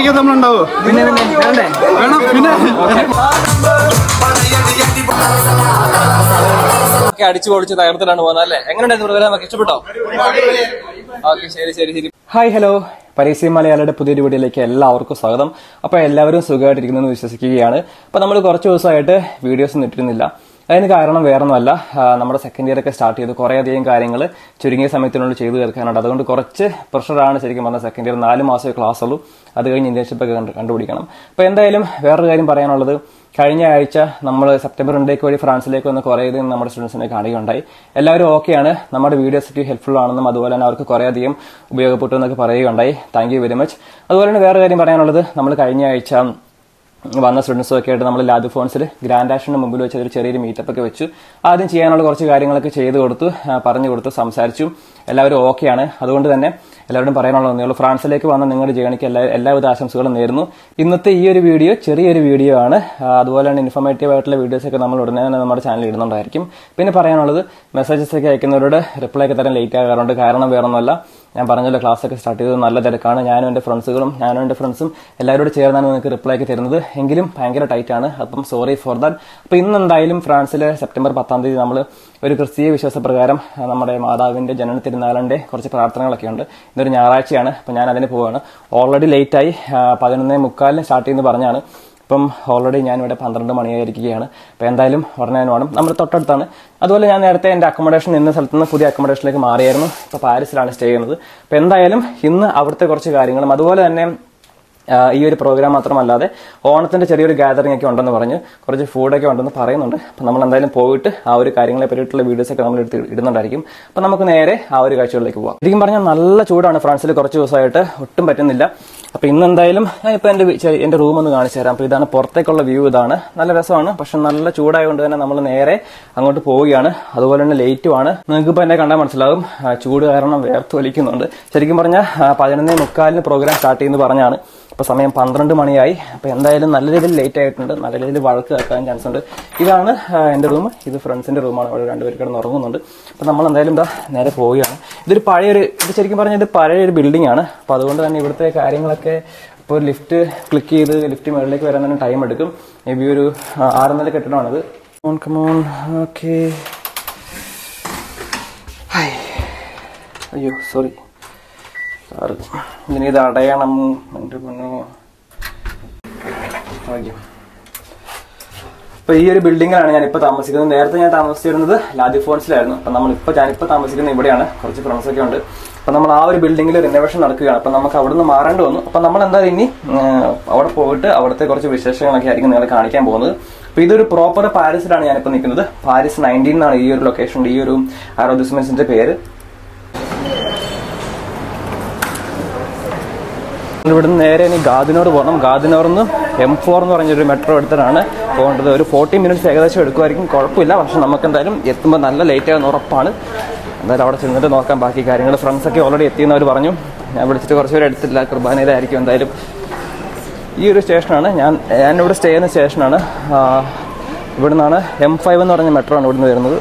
കുർബാനയ്ക്ക് നമ്മളുണ്ടാവോ പിന്നെ പിന്നെ വേണ്ടേ വേണം പിന്നെ ഒക്കെ അടിച്ചു പൊളിച്ച് തകർത്തിട്ടാണ് പോകുന്നത് അല്ലേ എങ്ങനെയുണ്ടായിരുന്നു പ്രോഗ്രാം ഒക്കെ ഇഷ്ടപ്പെട്ടോ ഓക്കെ ശരി ശരി ശരി ഹായ് ഹലോ പരീക്ഷ മലയാളിയുടെ പുതിയൊരു വീഡിയോയിലേക്ക് എല്ലാവർക്കും സ്വാഗതം അപ്പോൾ എല്ലാവരും സുഖമായിട്ടിരിക്കുന്നു എന്ന് വിശ്വസിക്കുകയാണ് അപ്പോൾ നമ്മൾ കുറച്ച് ദിവസമായിട്ട് വീഡിയോസ് ഒന്നും ഇട്ടിരുന്നില്ല അതിന് കാരണം വേറൊന്നുമല്ല ആ, നമ്മുടെ സെക്കൻഡ് ഇയർ ഒക്കെ സ്റ്റാർട്ട് ചെയ്ത് കുറേയധികം കാര്യങ്ങൾ ചുരുങ്ങിയ സമയത്തിനുള്ളിൽ ചെയ്തു തീർക്കാനുണ്ട് അതുകൊണ്ട് കുറച്ച് പ്രഷറാണ് ശരിക്കും പറഞ്ഞാൽ സെക്കൻഡ് ഇയർ നാല് മാസമേ ക്ലാസ് ഉള്ളൂ അത് കഴിഞ്ഞ് ഇന്റേൺഷിപ്പ് ഒക്കെ കണ്ട് കണ്ടുപിടിക്കണം അപ്പോൾ എന്തായാലും വേറൊരു കാര്യം പറയാനുള്ളത് കഴിഞ്ഞ ആഴ്ച നമ്മൾ സെപ്റ്റംബർ രണ്ടേക്ക് വഴി ഫ്രാൻസിലേക്ക് വന്ന് കുറേയധികം നമ്മുടെ സ്റ്റുഡൻസിനെ കാണുകയുണ്ടായി എല്ലാവരും ഓക്കെയാണ് നമ്മുടെ വീഡിയോസ് ഒക്കെ ഹെൽപ്ഫുൾ ആണെന്നും അതുപോലെ തന്നെ അവർക്ക് കുറേയധികം ഉപയോഗപ്പെട്ടു എന്നൊക്കെ പറയുകയുണ്ടായി താങ്ക് യു വെരി മച്ച് അതുപോലെ തന്നെ വേറെ കാര്യം പറയാനുള്ളത് നമ്മൾ കഴിഞ്ഞ ആഴ്ച വന്ന സ്റ്റുഡൻസും ഒക്കെ ആയിട്ട് നമ്മൾ ലാബ് ഫോൺസിൽ ഗ്രാൻഡ് ആഷന് മുമ്പിൽ വെച്ച് ഒരു ചെറിയൊരു മീറ്റപ്പ് ഒക്കെ വെച്ചു ആദ്യം ചെയ്യാനുള്ള കുറച്ച് കാര്യങ്ങളൊക്കെ ചെയ്തു കൊടുത്തു ആ, പറഞ്ഞു കൊടുത്തു സംസാരിച്ചു എല്ലാവരും ഓക്കെയാണ് അതുകൊണ്ട് തന്നെ എല്ലാവരോടും പറയാനുള്ള നിങ്ങൾ ഫ്രാൻസിലേക്ക് വന്ന നിങ്ങളുടെ ജേണിക്ക് എല്ലാ എല്ലാവിധ ആശംസകളും നേരുന്നു ഇന്നത്തെ ഈ ഒരു വീഡിയോ ചെറിയൊരു വീഡിയോ ആണ് ആ, അതുപോലെ തന്നെ ഇൻഫോർമേറ്റീവ് ആയിട്ടുള്ള വീഡിയോസ് ഒക്കെ നമ്മൾ ഉടനെ തന്നെ നമ്മുടെ ചാനലിൽ ഇടുന്നുണ്ടായിരിക്കും പിന്നെ പറയാനുള്ളത് മെസ്സേജസ് ഒക്കെ അയക്കുന്നവരോട് റിപ്ലൈ ഒക്കെ തരാൻ ലേറ്റ് ആകാറുണ്ട് കാരണം വേറൊന്നുമല്ല ഞാൻ പറഞ്ഞല്ലോ ക്ലാസ് ഒക്കെ സ്റ്റാർട്ട് ചെയ്തത് നല്ല തിരക്കാണ് ഞാനും എൻ്റെ ഫ്രണ്ട്സുകളും ഞാനും എൻ്റെ ഫ്രണ്ട്സും എല്ലാവരോടും ചേർന്നാണ് നിങ്ങൾക്ക് റിപ്ലൈ ഒക്കെ തരുന്നത് എങ്കിലും ഭയങ്കര ടൈറ്റ് ആണ് അപ്പം സോറി ഫോർ ദാറ്റ് അപ്പോൾ ഇന്ന് എന്തായാലും ഫ്രാൻസിൽ സെപ്റ്റംബർ പത്താം തീയതി നമ്മൾ ഒരു ക്രിസ്തീയ വിശ്വാസപ്രകാരം ആ, നമ്മുടെ മാതാവിന്റെ ജനന തിരുനാളിന്റെ കുറച്ച് പ്രാർത്ഥനകളൊക്കെ ഉണ്ട് ഇന്നൊരു ഞായറാഴ്ചയാണ് അപ്പം ഞാൻ അതിന് പോവുകയാണ് ഓൾറെഡി ലേറ്റായി പതിനൊന്നേ മുക്കാലിന് സ്റ്റാർട്ട് ചെയ്യുന്നു പറഞ്ഞാണ് ഇപ്പം ഓൾറെഡി ഞാൻ ഇവിടെ പന്ത്രണ്ട് മണിയായിരിക്കുകയാണ് അപ്പോൾ എന്തായാലും ഉടനെ തന്നെ വേണം നമ്മുടെ തൊട്ടടുത്താണ് അതുപോലെ ഞാൻ നേരത്തെ എൻ്റെ അക്കോമഡേഷൻ നിന്ന സ്ഥലത്ത് നിന്ന് പുതിയ അക്കോമഡേഷനിലേക്ക് മാറിയായിരുന്നു ഇപ്പോൾ പാരീസിലാണ് സ്റ്റേ ചെയ്യുന്നത് അപ്പോൾ എന്തായാലും ഇന്ന് അവിടുത്തെ കുറച്ച് കാര്യങ്ങളും അതുപോലെ തന്നെ ആ, ഈ ഒരു പ്രോഗ്രാം മാത്രമല്ലാതെ ഓണത്തിന്റെ ചെറിയൊരു ഗാദറിംഗ് ഒക്കെ ഉണ്ടെന്ന് പറഞ്ഞ് കുറച്ച് ഫുഡൊക്കെ ഉണ്ടെന്ന് പറയുന്നുണ്ട് അപ്പം നമ്മൾ എന്തായാലും പോയിട്ട് ആ ഒരു കാര്യങ്ങളെ പറ്റിയിട്ടുള്ള വീഡിയോസ് ഒക്കെ നമ്മൾ എടുത്ത് ഇടുന്നുണ്ടായിരിക്കും അപ്പം നമുക്ക് നേരെ ആ ഒരു കാഴ്ചകളിലേക്ക് പോവാം ശരിക്കും പറഞ്ഞാൽ നല്ല ചൂടാണ് ഫ്രാൻസിൽ കുറച്ച് ദിവസമായിട്ട് ഒട്ടും പറ്റുന്നില്ല അപ്പം ഇന്ന് എന്തായാലും ഞാൻ ഇപ്പം എൻ്റെ വി- ചെ- എൻ്റെ റൂം ഒന്ന് കാണിച്ചു തരാം അപ്പോൾ ഇതാണ് പുറത്തേക്കുള്ള വ്യൂ ഇതാണ് നല്ല രസമാണ് പക്ഷെ നല്ല ചൂടായതുകൊണ്ട് തന്നെ നമ്മൾ നേരെ അങ്ങോട്ട് പോവുകയാണ് അതുപോലെ തന്നെ ലേറ്റുമാണ് നിങ്ങൾക്ക് ഇപ്പോൾ എന്നെ കണ്ടാൽ മനസ്സിലാവും ആ, ചൂട് കാരണം വേർത്ത് വലിക്കുന്നുണ്ട് ശരിക്കും പറഞ്ഞാൽ പതിനൊന്നേ മുക്കാലിന് പ്രോഗ്രാം സ്റ്റാർട്ട് ചെയ്യുന്നു പറഞ്ഞാണ് ഇപ്പോൾ സമയം പന്ത്രണ്ട് മണിയായി അപ്പോൾ എന്തായാലും നല്ല രീതിയിൽ ലേറ്റ് ആയിട്ടുണ്ട് നല്ല രീതിയിൽ വഴക്ക് കേൾക്കാൻ ചാൻസ് ഉണ്ട് ഇതാണ് ആ, എൻ്റെ റൂം ഇത് ഫ്രണ്ട്സിൻ്റെ റൂമാണ് അവിടെ രണ്ടുപേർ കിടന്ന് ഉറങ്ങുന്നുണ്ട് അപ്പോൾ നമ്മൾ എന്തായാലും ഇതാ നേരെ പോവുകയാണ് ഇതൊരു പഴയൊരു ഇത് ശരിക്കും പറഞ്ഞാൽ ഇത് പഴയൊരു ബിൽഡിംഗ് ആണ് അപ്പോൾ അതുകൊണ്ട് തന്നെ ഇവിടുത്തെ കാര്യങ്ങളൊക്കെ ഇപ്പോൾ ലിഫ്റ്റ് ക്ലിക്ക് ചെയ്ത് ലിഫ്റ്റ് മുകളിലേക്ക് വരാൻ തന്നെ ടൈം എടുക്കും മേ ബി ഒരു ആ, ആറ് നില കെട്ടിടമാണിത് കമോൺ കമോൺ ഓക്കെ അയ്യോ സോറി സാറ് ഇനി ഇത് അടയണം എൻ്റെ പൊന്നോ ഭാഗ്യം അപ്പൊ ഈ ഒരു ബിൽഡിങ്ങിലാണ് ഞാൻ ഇപ്പൊ താമസിക്കുന്നത് നേരത്തെ ഞാൻ താമസിച്ചിരുന്നത് ലാദിഫോൺസിലായിരുന്നു അപ്പൊ നമ്മളിപ്പോ ഞാനിപ്പോ താമസിക്കുന്നത് ഇവിടെയാണ് കുറച്ച് ഫ്രണ്ട്സ് ഒക്കെ ഉണ്ട് അപ്പൊ നമ്മൾ ആ ഒരു ബിൽഡിങ്ങിൽ റിനോവേഷൻ നടക്കുകയാണ് അപ്പൊ നമുക്ക് അവിടുന്ന് മാറേണ്ടി വന്നു അപ്പൊ നമ്മൾ എന്തായാലും ഇനി ഉം, അവിടെ പോയിട്ട് അവിടുത്തെ കുറച്ച് വിശേഷങ്ങളൊക്കെ ആയിരിക്കും നിങ്ങളെ കാണിക്കാൻ പോകുന്നത് അപ്പൊ ഇതൊരു പ്രോപ്പർ പാരീസിലാണ് ഞാനിപ്പോ നിൽക്കുന്നത് പാരീസ് നയൻറ്റീൻ എന്നാണ് ഈ ഒരു ലൊക്കേഷൻ ഈ ഒരു ആരോദിസ്മെന്റ്സിന്റെ പേര് ഇവിടുന്ന് നേരെ ഇനി ഗാദിനോർ പോകണം ഗാദിനോർ നിന്ന് എം ഫോർ എന്ന് പറഞ്ഞൊരു മെട്രോ എടുത്തിട്ടാണ് പോകേണ്ടത് ഒരു ഫോർട്ടി മിനിറ്റ്സ് ഏകദേശം എടുക്കുമായിരിക്കും കുഴപ്പമില്ല പക്ഷെ നമുക്ക് എന്തായാലും എത്തുമ്പോൾ നല്ല ലേറ്റ് ആകുന്ന ഉറപ്പാണ് എന്തായാലും അവിടെ ചെന്നിട്ട് നോക്കാം ബാക്കി കാര്യങ്ങൾ ഫ്രണ്ട്സ് ഒക്കെ ഓൾറെഡി എത്തിയെന്ന് അവർ പറഞ്ഞു ഞാൻ വിളിച്ചിട്ട് കുറച്ച് പേര് എടുത്തില്ല കുർബാനയിലായിരിക്കും എന്തായാലും ഈ ഒരു സ്റ്റേഷനാണ് ഞാൻ ഞാനിവിടെ സ്റ്റേ ചെയ്യുന്ന സ്റ്റേഷനാണ് ആ, ഇവിടുന്നാണ് എം ഫൈവ് എന്ന് പറഞ്ഞ മെട്രോ ആണ് ഇവിടുന്ന് വരുന്നത്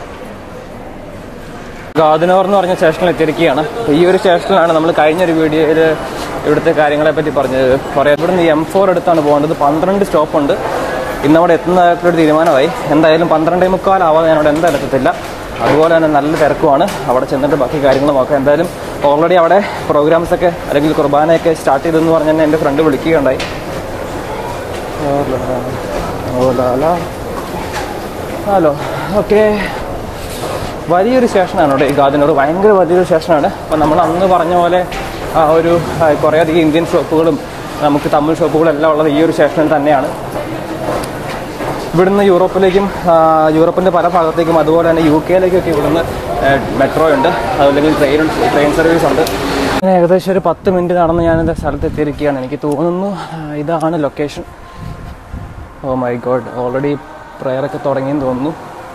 ഗാദിനോർ എന്ന് പറഞ്ഞ സ്റ്റേഷനിൽ എത്തിയിരിക്കുകയാണ് അപ്പോൾ ഈ ഒരു സ്റ്റേഷനിലാണ് നമ്മൾ കഴിഞ്ഞൊരു വീഡിയോയിൽ ഇവിടുത്തെ കാര്യങ്ങളെ പറ്റി പറഞ്ഞത് കുറേ ഇവിടുന്ന് എം ഫോർ എടുത്താണ് പോകേണ്ടത് പന്ത്രണ്ട് സ്റ്റോപ്പ് ഉണ്ട് ഇന്ന് അവിടെ എത്തുന്നതായിട്ടൊരു തീരുമാനമായി എന്തായാലും പന്ത്രണ്ടേ മുക്കാലാവാതെ ഞാൻ അവിടെ എന്തായാലും എത്തത്തില്ല അതുപോലെ തന്നെ നല്ല തിരക്കുമാണ് അവിടെ ചെന്നിട്ട് ബാക്കി കാര്യങ്ങൾ നോക്കാം എന്തായാലും ഓൾറെഡി അവിടെ പ്രോഗ്രാംസ് ഒക്കെ അല്ലെങ്കിൽ കുർബാനയൊക്കെ സ്റ്റാർട്ട് ചെയ്തെന്ന് പറഞ്ഞ് തന്നെ എൻ്റെ ഫ്രണ്ട് വിളിക്കുകയുണ്ടായി ഹലോ ഓക്കെ വലിയൊരു സ്റ്റേഷനാണ് ഇവിടെ ഈ ഗാദിനോട് ഭയങ്കര വലിയൊരു സ്റ്റേഷനാണ് അപ്പോൾ നമ്മൾ അന്ന് പറഞ്ഞ പോലെ ആ ഒരു ആ, കുറേയധികം ഇന്ത്യൻ ഷോപ്പുകളും നമുക്ക് തമിഴ് ഷോപ്പുകളും എല്ലാം ഉള്ളത് ഈ ഒരു സ്റ്റേഷനിൽ തന്നെയാണ് ഇവിടുന്ന് യൂറോപ്പിലേക്കും ആ, യൂറോപ്പിൻ്റെ പല ഭാഗത്തേക്കും അതുപോലെ തന്നെ യു കെയിലേക്കൊക്കെ ഇവിടുന്ന് മെട്രോ ഉണ്ട് അതല്ലെങ്കിൽ ട്രെയിൻ ട്രെയിൻ സർവീസ് ഉണ്ട് അങ്ങനെ ഏകദേശം ഒരു പത്ത് മിനിറ്റ് നടന്ന് ഞാനിത് സ്ഥലത്ത് എത്തിയിരിക്കുകയാണ് എനിക്ക് തോന്നുന്നു ആ, ഇതാണ് location oh my god already പ്രെയറൊക്കെ തുടങ്ങിയെന്ന് തോന്നുന്നു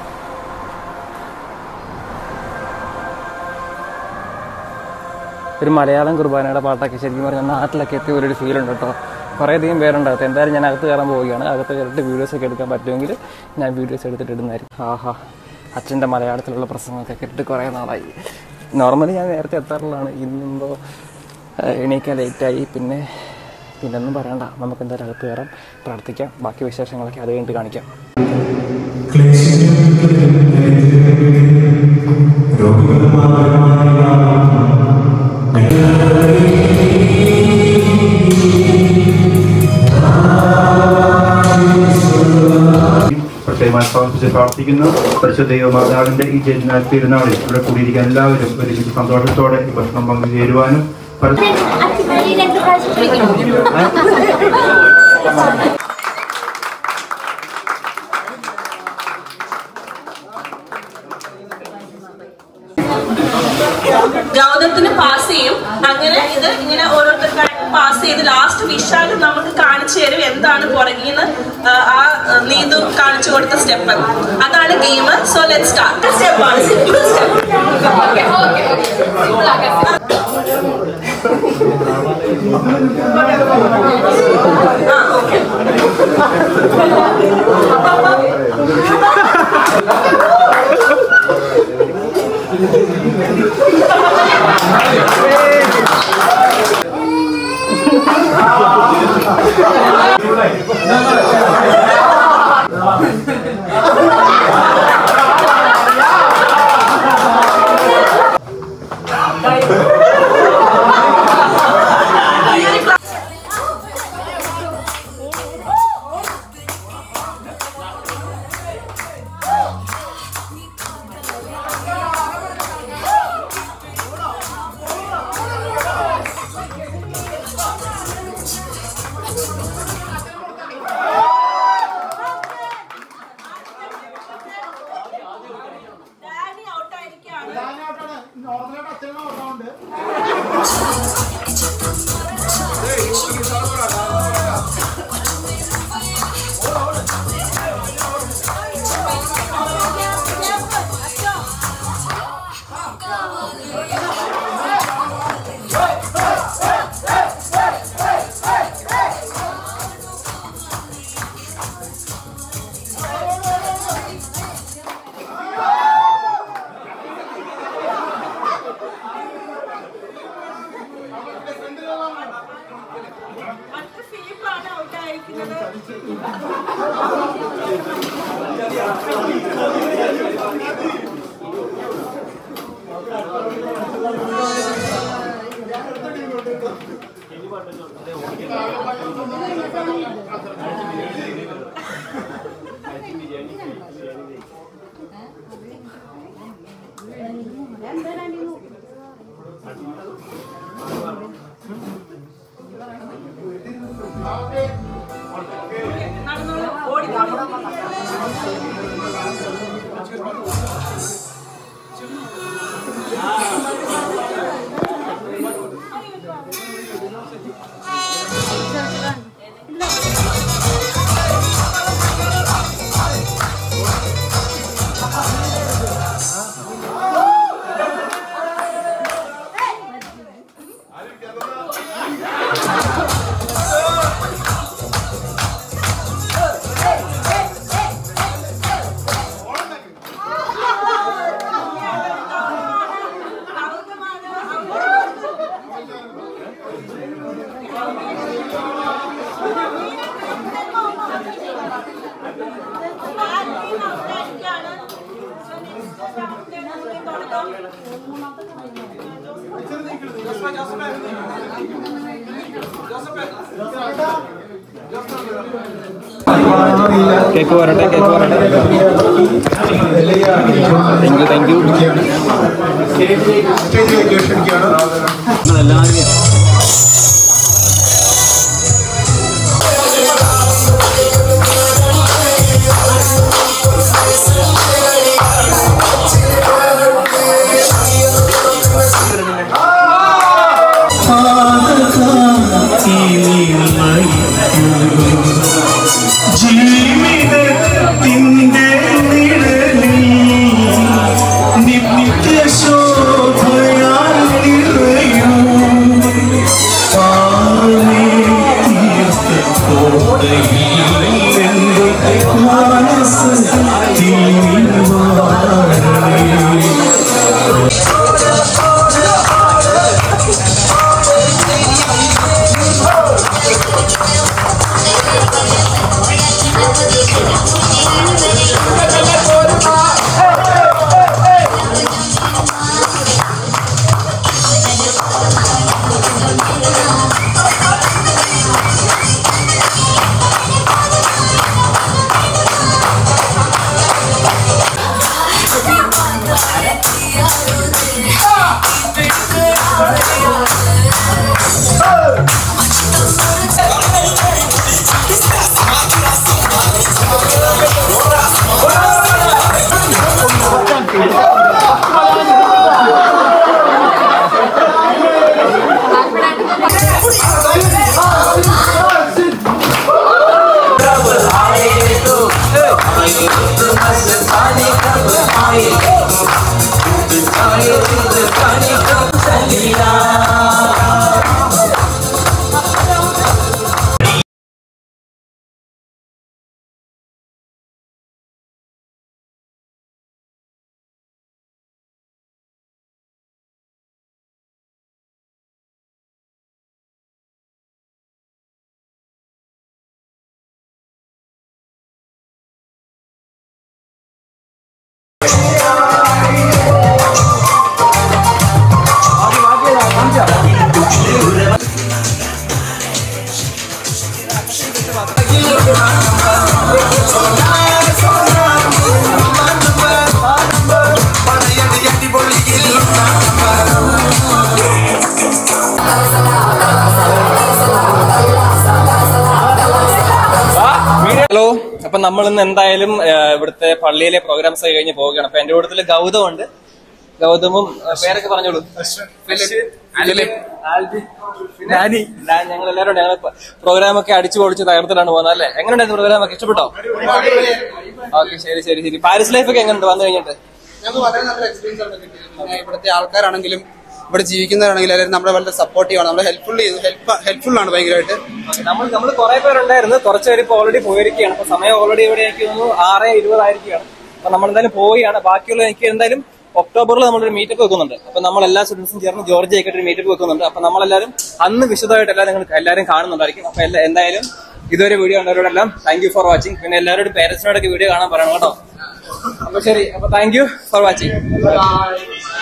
ഒരു മലയാളം കുർബാനയുടെ പാട്ടൊക്കെ ശരിക്കും പറഞ്ഞാൽ നാട്ടിലൊക്കെ എത്തിയ ഒരു ഫീൽ ഉണ്ട് കേട്ടോ കുറേ അധികം പേരുണ്ട് അകത്ത് എന്തായാലും ഞാൻ അകത്ത് കയറാൻ പോവുകയാണ് അകത്ത് കയറിയിട്ട് വീഡിയോസ് ഒക്കെ എടുക്കാൻ പറ്റുമെങ്കിൽ ഞാൻ വീഡിയോസ് എടുത്തിട്ട് ഇടുന്നതായിരിക്കും ആഹാ അച്ഛൻ്റെ മലയാളത്തിലുള്ള പ്രസംഗമൊക്കെ കേട്ടിട്ട് കുറേ നാളായി നോർമലി ഞാൻ നേരത്തെ എത്താറുള്ളതാണ് ഇന്നെന്തോ ഏഹ്, എണീക്കാൻ ലേറ്റായി പിന്നെ പിന്നൊന്നും പറയണ്ട നമുക്ക് എന്തായാലും അകത്ത് കയറാം പ്രാർത്ഥിക്കാം ബാക്കി വിശേഷങ്ങളൊക്കെ അത് കഴിഞ്ഞിട്ട് കാണിക്കാം പ്രത്യേകമായി സമർപ്പിച്ച് പ്രാർത്ഥിക്കുന്നു പരിശുദ്ധ ദൈവമാതാവിന്റെ ഈ ജന്മ പെരുന്നാളിൽ ഇവിടെ കൂടിയിരിക്കാൻ എല്ലാവരും ഒരുമിച്ച് സന്തോഷത്തോടെ ഈ ഭക്ഷണം പങ്കുചേരുവാനും പരസ്പരം അച്ഛനെ രണ്ട് പ്രാവശ്യം വിളിക്കണം ഗൗതത്തിന് പാസ് ചെയ്യും അങ്ങനെ ഇത് ഇങ്ങനെ ഓരോരുത്തർക്കായിട്ട് പാസ് ചെയ്ത് ലാസ്റ്റ് വിശാൽ നമുക്ക് കാണിച്ചു തരും എന്താണ് പുറകിന്ന് ആ നീതു കാണിച്ചു കൊടുത്ത സ്റ്റെപ്പ് അതാണ് ഗെയിം സോ ലെറ്റ് സ്റ്റാർട്ട് സ്റ്റെപ്പാണ് സിമ്പിൾ സ്റ്റെപ്പ് ആ ഓക്കെ ഡാഡി ഔട്ടായിരിക്കാണ് മറ്റു ഫിലിപ്പാണ് ഔട്ടായിരിക്കുന്നത് നടന്നോളൂ ഓടിക്കോളൂ കേക്ക് പോരട്ടെ കേക്ക് പോരട്ടെ താങ്ക് യു താങ്ക് യു സ്റ്റേജിലേക്ക് ക്ഷണിക്കുകയാണ് ജീവിതത്തിന്റെ നിഴലിൽ നിത്യശോഭയാൽ നിറയും ഹലോ അപ്പൊ നമ്മൾ ഇന്ന് എന്തായാലും ആ, ഇവിടുത്തെ പള്ളിയിലെ പ്രോഗ്രാംസ് ഒക്കെ കഴിഞ്ഞ് പോവുകയാണ് അപ്പൊ എന്റെ കൂട്ടത്തില് ഗൗതം ഉണ്ട് ഗൗതമും ആ, പേരൊക്കെ പറഞ്ഞോളൂ ഡാനി ഞങ്ങൾ എല്ലാവരും ഞങ്ങൾ പ്രോഗ്രാം ഒക്കെ അടിച്ചു പൊളിച്ച് തകർത്തിട്ടാണ് പോകുന്നത് അല്ലേ എങ്ങനെയുണ്ടായിരുന്നു പ്രോഗ്രാം ഒക്കെ ഇഷ്ടപ്പെട്ടോ ഓക്കെ ശരി ശരി ശരി പാരീസ് ലൈഫ് ഒക്കെ എങ്ങനെയുണ്ട് വന്നു കഴിഞ്ഞിട്ട് ഞങ്ങൾക്ക് വളരെ നല്ല എക്സ്പീരിയൻസ് ആണ് കിട്ടിയത് പിന്നെ ഇവിടുത്തെ ആൾക്കാരാണെങ്കിലും ഇവിടെ ജീവിക്കുന്നവരാണെങ്കിലും എല്ലാവരും നമ്മളെ വളരെ സപ്പോർട്ടീവ് ആണ് നമ്മളെ ഹെൽപ്ഫുൾ ഹെൽപ്പ് ഹെൽപ്ഫുൾ ആണ് ഭയങ്കരമായിട്ട് നമ്മൾ നമ്മൾ കുറെ പേരുണ്ടായിരുന്നു കുറച്ച് പേര് ഇപ്പൊ ഓൾറെഡി പോയിരിക്കുകയാണ് അപ്പൊ സമയം ഓൾറെഡി ഇവിടെ എനിക്ക് തോന്നുന്നു ആറ് ഇരുപതായിരിക്കുകയാണ് അപ്പൊ നമ്മൾ എന്തായാലും പോവുകയാണ് ബാക്കിയുള്ള എനിക്ക് എന്തായാലും ഒക്ടോബറിൽ നമ്മളൊരു മീറ്റപ്പ് വെക്കുന്നുണ്ട് അപ്പൊ നമ്മൾ എല്ലാ സ്റ്റുഡൻസും ചേർന്ന് ജോർജിയൊക്കെ ഒരു മീറ്റപ്പ് വെക്കുന്നുണ്ട് അപ്പൊ നമ്മളെല്ലാവരും അന്ന് വിശദമായിട്ട് എല്ലാവരും നിങ്ങൾ എല്ലാവരും കാണുന്നുണ്ടായിരിക്കും അപ്പൊ എല്ലാ- എന്തായാലും ഇതുവരെ വീഡിയോ കണ്ടവരോടെല്ലാം താങ്ക് യു ഫോർ വാച്ചിങ് പിന്നെ എല്ലാവരോടും പേരൻസിനോടൊക്കെ വീഡിയോ കാണാൻ പറയണം കേട്ടോ അപ്പൊ ശരി അപ്പൊ താങ്ക് യു ഫോർ വാച്ചിങ്